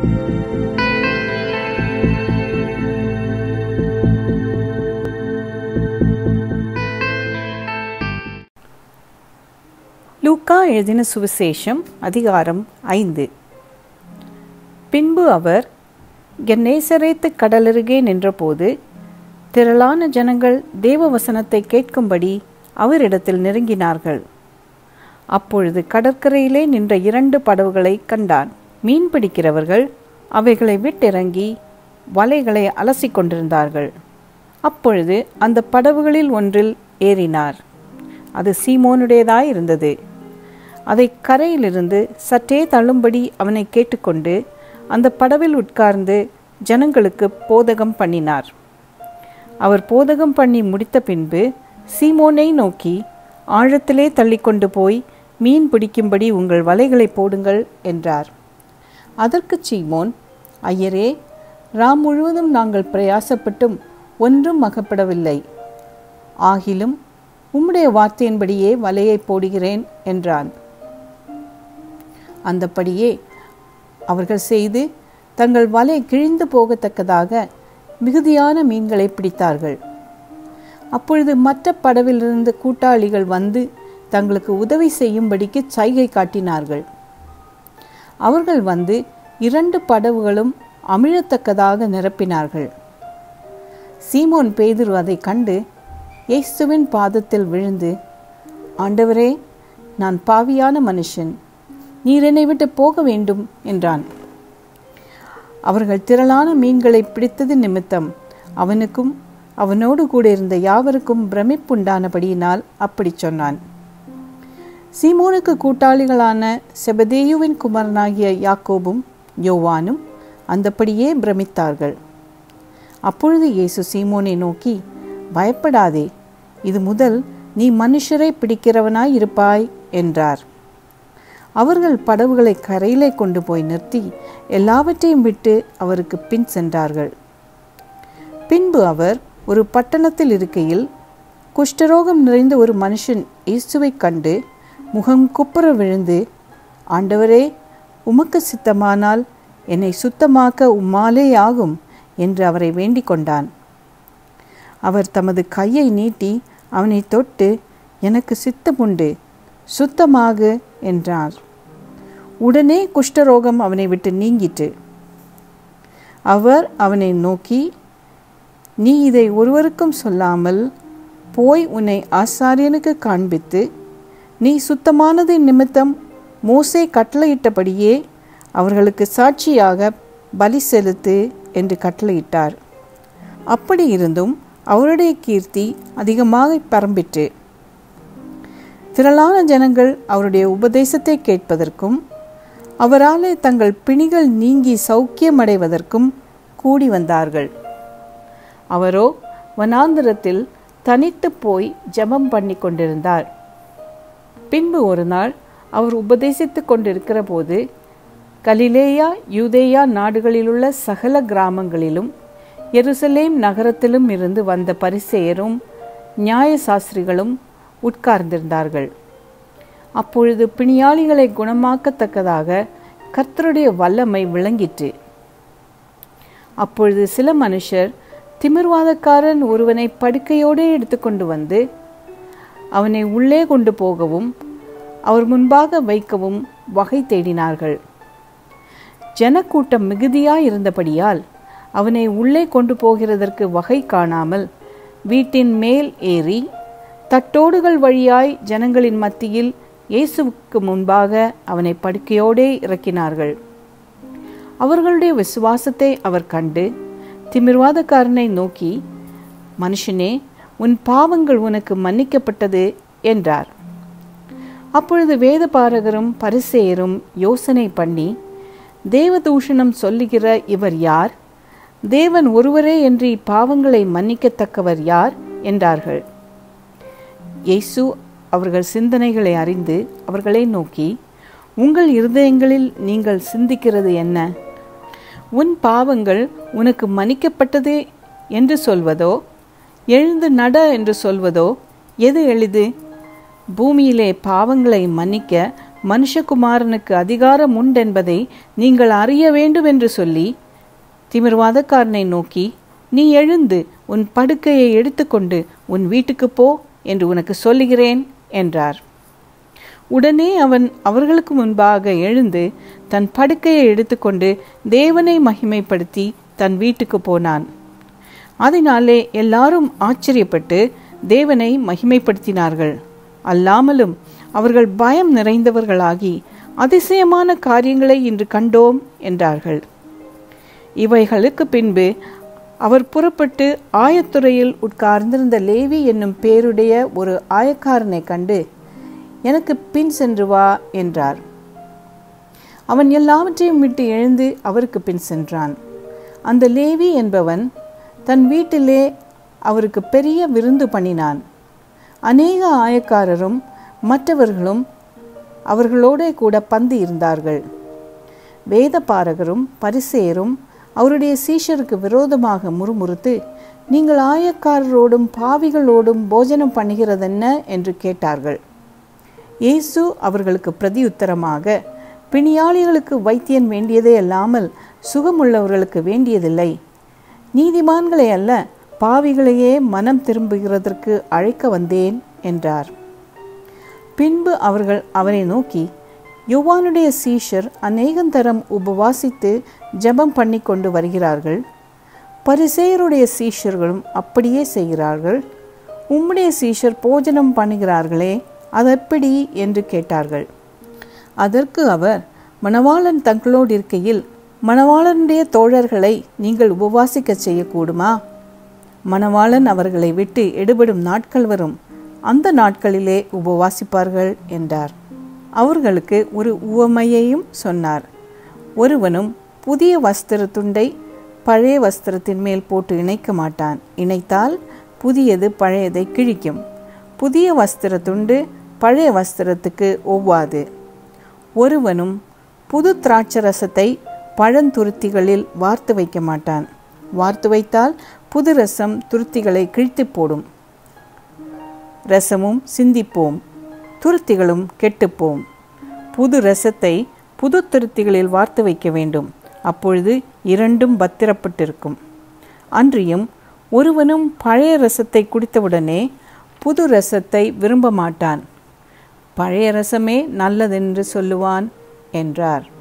லூக்கா எழுதின சுவிசேஷம் அதிகாரம் ஐந்து பின்பு அவர் கென்னேசரேத்து கடலருகே நின்றபோது திரளான ஜனங்கள் தேவ வசனத்தை கேட்கும்படி அவரிடத்தில் நெருங்கினார்கள் அப்பொழுது கடற்கரையிலே நின்ற இரண்டு படவுகளை கண்டான் மீன் பிடிக்கிறவர்கள் அவைகளை விட்டிறங்கி வலைகளை அலசிக் கொண்டிருந்தார்கள் அப்பொழுது அந்த படவுகளில் ஒன்றில் ஏறினார் அது சீமோனுடையதாய் இருந்தது அதை கரையிலிருந்து சற்றே தள்ளும்படி அவனை கேட்டுக்கொண்டு அந்த படவில் உட்கார்ந்து ஜனங்களுக்கு போதகம் பண்ணினார் அவர் போதகம் பண்ணி முடித்த பின்பு சீமோனை நோக்கி ஆழத்திலே தள்ளிக்கொண்டு போய் மீன் பிடிக்கும்படி உங்கள் வலைகளை போடுங்கள் என்றார் அதற்கு சீமோன் ஐயரே ராம் முழுவதும் நாங்கள் பிரயாசப்பட்டும் ஒன்றும் அகப்படவில்லை ஆகிலும் உம்முடைய வார்த்தையின்படியே வலையை போடுகிறேன் என்றான் அந்தப்படியே அவர்கள் செய்து தங்கள் வலை கிழிந்து போகத்தக்கதாக மிகுதியான மீன்களை பிடித்தார்கள் அப்பொழுது மற்ற படவிலிருந்து கூட்டாளிகள் வந்து தங்களுக்கு உதவி செய்யும்படிக்கு சைகை காட்டினார்கள் அவர்கள் வந்து இரண்டு படவுகளும் அமிழத்தக்கதாக நிரப்பினார்கள் சீமோன் பேதுரு அதை கண்டு இயேசுவின் பாதத்தில் விழுந்து ஆண்டவரே நான் பாவியான மனுஷன் நீர் என்னை விட்டு போக வேண்டும் என்றான் அவர்கள் திரளான மீன்களை பிடித்தது நிமித்தம் அவனுக்கும் அவனோடு கூட இருந்த யாவருக்கும் பிரமிப்புண்டானபடியினால் அப்படி சொன்னான் சீமோனுக்கு கூட்டாளிகளான செபதேயுவின் குமரனாகிய யாக்கோபும் யோவானும் அந்தப்படியே பிரமித்தார்கள் அப்பொழுது இயேசு சீமோனை நோக்கி பயப்படாதே இது முதல் நீ மனுஷரை பிடிக்கிறவனாய் இருப்பாய் என்றார் அவர்கள் படவுகளை கரையிலே கொண்டு போய் நிறுத்தி எல்லாவற்றையும் விட்டு அவருக்கு பின் சென்றார்கள் பின்பு அவர் ஒரு பட்டணத்தில் இருக்கையில் குஷ்டரோகம் நிறைந்த ஒரு மனுஷன் இயேசுவை கண்டு முகம் குப்புற விழுந்து ஆண்டவரே உமக்கு சித்தமானால் என்னை சுத்தமாக்க உம்மாலே ஆகும் என்று அவரை வேண்டிக் கொண்டான் அவர் தமது கையை நீட்டி அவனை தொட்டு எனக்கு சித்தமுண்டு சுத்தமாக என்றார் உடனே குஷ்டரோகம் அவனை விட்டு நீங்கிட்டு அவர் அவனை நோக்கி நீ இதை ஒருவருக்கும் சொல்லாமல் போய் உன்னை ஆசாரியனுக்கு காண்பித்து நீ சுத்தமானது நிமித்தம் மோசே கட்டளையிட்டபடியே அவர்களுக்கு சாட்சியாக பலி செலுத்து என்று கட்டளையிட்டார் அப்படி இருந்தும் அவருடைய கீர்த்தி அதிகமாக பரம்பிற்று திரளான ஜனங்கள் அவருடைய உபதேசத்தை கேட்பதற்கும் அவராலே தங்கள் பிணிகள் நீங்கி சௌக்கியமடைவதற்கும் கூடி வந்தார்கள் அவரோ வனாந்திரத்தில் தனித்து போய் ஜெபம் பண்ணி கொண்டிருந்தார் பின்பு ஒரு நாள் அவர் உபதேசித்து கொண்டிருக்கிற போது கலிலேயா யூதேயா நாடுகளிலுள்ள சகல கிராமங்களிலும் எருசலேம் நகரத்திலும் இருந்து வந்த பரிசேயரும் நியாய சாஸ்திரிகளும் உட்கார்ந்திருந்தார்கள் அப்பொழுது பிணியாளிகளை குணமாக்கத்தக்கதாக கர்த்தருடைய வல்லமை விளங்கிற்று அப்பொழுது சில மனுஷர் திமிர்வாதக்காரன் ஒருவனை படுக்கையோடே எடுத்துக்கொண்டு வந்து அவனை உள்ளே கொண்டு போகவும் அவர் முன்பாக வைக்கவும் வகை தேடினார்கள் ஜனக்கூட்டம் மிகுதியாய் இருந்தபடியால் அவனை உள்ளே கொண்டு போகிறதற்கு வகை காணாமல் வீட்டின் மேல் ஏறி தட்டோடுகள் வழியாய் ஜனங்களின் மத்தியில் இயேசுவுக்கு முன்பாக அவனை படுக்கையோடே இறக்கினார்கள் அவர்களுடைய விசுவாசத்தை அவர் கண்டு திமிர்வாதக்காரனை நோக்கி மனுஷனே உன் பாவங்கள் உனக்கு மன்னிக்கப்பட்டது என்றார் அப்பொழுது வேத பாரகரும் பரிசேயரும் யோசனை பண்ணி தேவதூஷணம் சொல்லுகிற இவர் யார் தேவன் ஒருவரே என்று பாவங்களை மன்னிக்கத்தக்கவர் யார் என்றார்கள் இயேசு அவர்கள் சிந்தனைகளை அறிந்து அவர்களை நோக்கி உங்கள் இருதயங்களில் நீங்கள் சிந்திக்கிறது என்ன உன் பாவங்கள் உனக்கு மன்னிக்கப்பட்டது என்று சொல்வதோ எழுந்து நட என்று சொல்வதோ எது எளிது பூமியிலே பாவங்களை மன்னிக்க மனுஷகுமாரனுக்கு அதிகாரம் உண்டென்பதை நீங்கள் அறிய வேண்டும் என்று சொல்லி திமிர்வாதக்காரனை நோக்கி நீ எழுந்து உன் படுக்கையை எடுத்துக்கொண்டு உன் வீட்டுக்கு போ என்று உனக்கு சொல்லுகிறேன் என்றார் உடனே அவன் அவர்களுக்கு முன்பாக எழுந்து தன் படுக்கையை எடுத்துக்கொண்டு தேவனை மகிமைப்படுத்தி தன் வீட்டுக்கு போனான் அதனாலே எல்லாரும் ஆச்சரியப்பட்டு தேவனை மகிமைப்படுத்தினார்கள் அல்லாமலும் அவர்கள் பயம் நிறைந்தவர்களாகி அதிசயமான காரியங்களை இன்று கண்டோம் என்றார்கள் இவைகளுக்கு பின்பு அவர் புறப்பட்டு ஆயத்துறையில் உட்கார்ந்திருந்த லேவி என்னும் பேருடைய ஒரு ஆயக்காரனை கண்டு எனக்கு பின் சென்று வா என்றார் அவன் எல்லாவற்றையும் விட்டு எழுந்து அவருக்கு பின் சென்றான் அந்த லேவி என்பவன் தன் வீட்டிலே அவருக்கு பெரிய விருந்து பண்ணினான் அநேக ஆயக்காரரும் மற்றவர்களும் அவர்களோடே கூட பந்து இருந்தார்கள் வேத பாரகரும் பரிசேயரும் அவருடைய சீஷருக்கு விரோதமாக முறுமுறுத்து நீங்கள் ஆயக்காரரோடும் பாவிகளோடும் போஜனம் பண்ணுகிறதென்ன என்று கேட்டார்கள் இயேசு அவர்களுக்கு பிரதியுத்தரமாக பிணியாளிகளுக்கு வைத்தியன் வேண்டியதே அல்லாமல் சுகமுள்ளவர்களுக்கு வேண்டியதில்லை நீதிமான்களை அல்ல பாவிகளையே மனம் திரும்புகிறதற்கு அழைக்க வந்தேன் என்றார் பின்பு அவர்கள் அவனை நோக்கி யோவானுடைய சீஷர் அநேகந்தரம் உபவாசித்து ஜெபம் பண்ணி கொண்டு வருகிறார்கள் பரிசேயருடைய சீஷர்களும் அப்படியே செய்கிறார்கள் உம்முடைய சீஷர் போஜனம் பண்ணுகிறார்களே அதெப்படி என்று கேட்டார்கள் அதற்கு அவர் மணவாளன் தங்களோடு இருக்கையில் மணவாளனுடைய தோழர்களை நீங்கள் உபவாசிக்க செய்யக்கூடுமா மணவாளன் அவர்களை விட்டு எடுபடும் நாட்கள் வரும் அந்த நாட்களிலே உபவாசிப்பார்கள் என்றார் அவர்களுக்கு ஒரு உவமையையும் சொன்னார் ஒருவனும் புதிய வஸ்திர துண்டை பழைய வஸ்திரத்தின் மேல் போட்டு இணைக்க மாட்டான் இணைத்தால் புதியது பழையதை கிழிக்கும் புதிய வஸ்திர துண்டு பழைய வஸ்திரத்துக்கு ஒவ்வாது ஒருவனும் புது திராட்சரசத்தை பழந்துருத்திகளில் வார்த்து வைக்க மாட்டான் வார்த்து வைத்தால் புது ரசம் துருத்திகளை கிழித்து போடும் ரசமும் சிந்திப்போம் துருத்திகளும் கெட்டுப்போம் புது ரசத்தை புது துருத்திகளில் வார்த்து வைக்க வேண்டும் அப்பொழுது இரண்டும் பத்திரப்பட்டிருக்கும் அன்றியும் ஒருவனும் பழைய ரசத்தை குடித்தவுடனே புது ரசத்தை விரும்ப மாட்டான் பழைய ரசமே நல்லதென்று சொல்லுவான் என்றார்